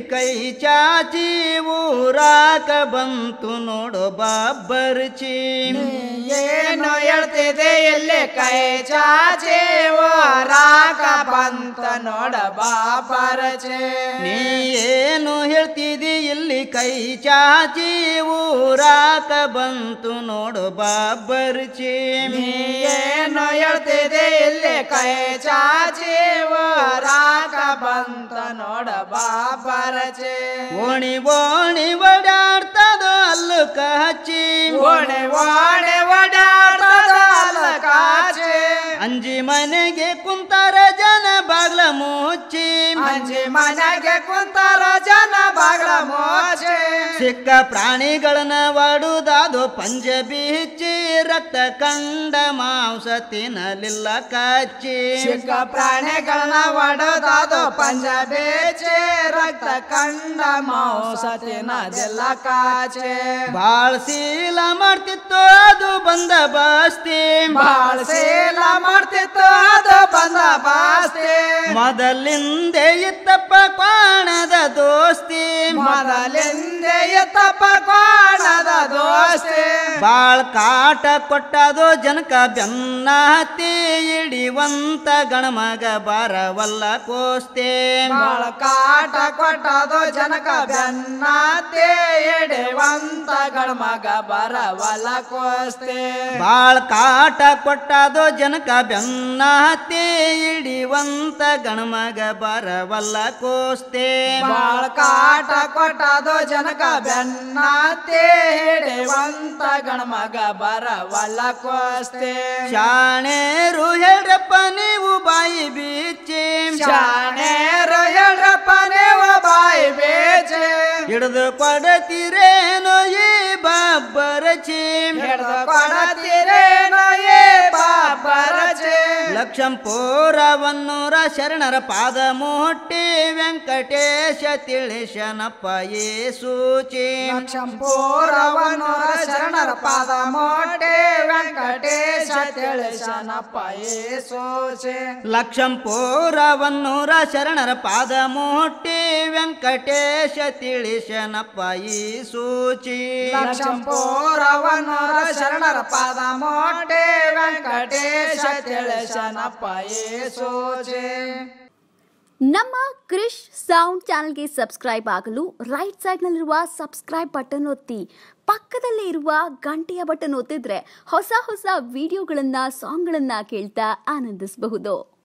ಕೈ ಚಾಚಿ ಊರಾಕ ಬಂತು ನೋಡು ಬಾಬರ್ಚಿ ಏನು ಹೇಳ್ತಿದೆ ಇಲ್ಲಿ ಕೈ ಚಾಚಿ ರಾಕ ಬಂತ ನೋಡ ಬಾಪರಚೆ ನೀ ಏನು ಹೇಳ್ತಿದಿ ಇಲ್ಲಿ ಕೈ ಚಾಚಿ ಊರಾಕ ಬಂತು ನೋಡು ಬಾಬರ್ಚಿ ನೀ ಏನು ಹೇಳ್ತಿದೆ ಇಲ್ಲಿ ಕೈ ಚಾಚಿ ರಾಕ ಬಂತ ನೋಡ ಬಾಪರಚೆ ಓಣಿ ಓಣಿ ಓಡಾಡ್ತದೋ ಅಲ್ಲು ಕಚ್ಚಿ ಓಣೆ ಓಣೆ ಓಡಾಡ್ತದ ಕಾಚೆ ಅಂಜಿ ಮನೆಗೆ ಕುಂತಾರ ಜನ ಬಾಗ್ಲ ಮುಚ್ಚಿ ಅಂಜಿ ಮನೆಗೆ ಕುಂತಾರ ಜನ ಬಾಗ್ಲ ಮೋಚೆ ಸಿಕ್ಕ ಪ್ರಾಣಿಗಳನ್ನ ವಾಡುದಾದು ಪಂಜ ಬಿಚ್ಚಿ ರಕ್ತ ಕಂಡ ಮಾಂಸ ತಿನ್ನಲಿಲ್ಲ ಕಚ್ಚಿ ಚಿಕ್ಕ ಪ್ರಾಣಿಗಳನ್ನ ಒಡದಾದು ಪಂಜ ಬೇಚೆ ರಕ್ತ ಕಂಡ ಮಾಂಸ ತಿನ್ನದಿಲ್ಲ ಕಾಚೆ ಬಾಳ್ ಶೀಲ ಮಾಡ್ತಿತ್ತು ಅದು ಬಂದ ಬಸ್ತಿ ಬಾಳ ಸೇಲ ಮಾಡ್ತಿತ್ತು ಅದು ಬಂದ ಬಾಸ್ತಿ ಮೊದಲಿಂದೆ ಇತ್ತಪ್ಪ ಕ್ವಾಣದ ದೋಸ್ತಿ ಮೊದಲಿಂದೆ ಎತ್ತಪ್ಪ ಕೋಣದ ದೋಸ್ತಿ ಬಾಳ್ ಕಾಟ ಕೊಟ್ಟದು ಜನಕ ಬೆನ್ನ ಹತ್ತಿ ಹಿಡಿವಂತ ಗಣಮಗ ಬಾರವಲ್ಲ ಕೋಸ್ತೆ ಬಾಳ ಕಾಟ ಕೊಟ್ಟದು ಜನಕ ಬೆನ್ನತ್ತೆ ಎಡೆವಂತ ಗಣಮಗ ಬರವಲ ಕೋಸ್ತಿ ಬಾಳ್ ಕಾಟ ಕೊಟ್ಟದು ಜನಕ ಬೆನ್ನ ಹತ್ತಿ ಹಿಡಿವಂತ ಗಣಮಗ ಬರವಲ್ಲ ಕೋಸ್ತೆ ಬಾಳ ಕಾಟ ಕೊಟ್ಟದು ಜನಕ ಬೆನ್ನತ್ತೆ ಹಿಡಿವಂತ ಗಣಮಗ ಬರವಲ್ಲ ಕೋಸ್ತಿ ಶಾಣೇರು ಹೇಳ್ರಪ್ಪ ನೀವು ಬಾಯಿ ಬೀಚಿ ಶಾಣೇರು ಹೇಳ್ರಪ್ಪ ನೀವು ಬಾಯಿ ಬೇಚೆ ಹಿಡಿದು ಕೊಡತೀರೇನೋ ಈ ಬಾಬ್ಬರಚಿ ಹಿಡ್ದು ಕೊಡತೀರೇನೋ ಏ ಬಾಬರಚೆ ಲಕ್ಷಂ ಪೂರವನ್ನೂರ ಶರಣರ ಪಾದ ಮುಟ್ಟಿ ವೆಂಕಟೇಶ ತಿಳಿಶನಪ್ಪ ಈ ಸೂಚಿ ಶಂಪೂರವನು ಶರಣರ ಪಾದ ಮೋಟೆ ವೆಂಕಟೇಶ ತಿಳಿಸನಪ್ಪ ಏ ಸೋಚೆ ಲಕ್ಷಂ ಪೂರವನ್ನೂರ ಶರಣರ ಪಾದ ಮುಟ್ಟಿ ವೆಂಕಟೇಶ ತಿಳಿಶನಪ್ಪ ಈ ಸೂಚಿ ಶಂಪೂರವನು ಶರಣರ ಪಾದ ಮೋಟೆ ವೆಂಕಟೇಶ ತಿಳಿಸನಪ್ಪ ಏ ಸೋಚೆ ನಮ್ಮ ಕ್ರಿಶ್ ಸೌಂಡ್ ಚಾನಲ್ಗೆ ಸಬ್ಸ್ಕ್ರೈಬ್ ಆಗಲು ರೈಟ್ ಸೈಡ್ನಲ್ಲಿರುವ ಸಬ್ಸ್ಕ್ರೈಬ್ ಬಟನ್ ಒತ್ತಿ ಪಕ್ಕದಲ್ಲೇ ಇರುವ ಗಂಟೆಯ ಬಟನ್ ಒತ್ತಿದ್ರೆ ಹೊಸ ಹೊಸ ವಿಡಿಯೋಗಳನ್ನ ಸಾಂಗ್ಗಳನ್ನ ಕೇಳ್ತಾ ಆನಂದಿಸಬಹುದು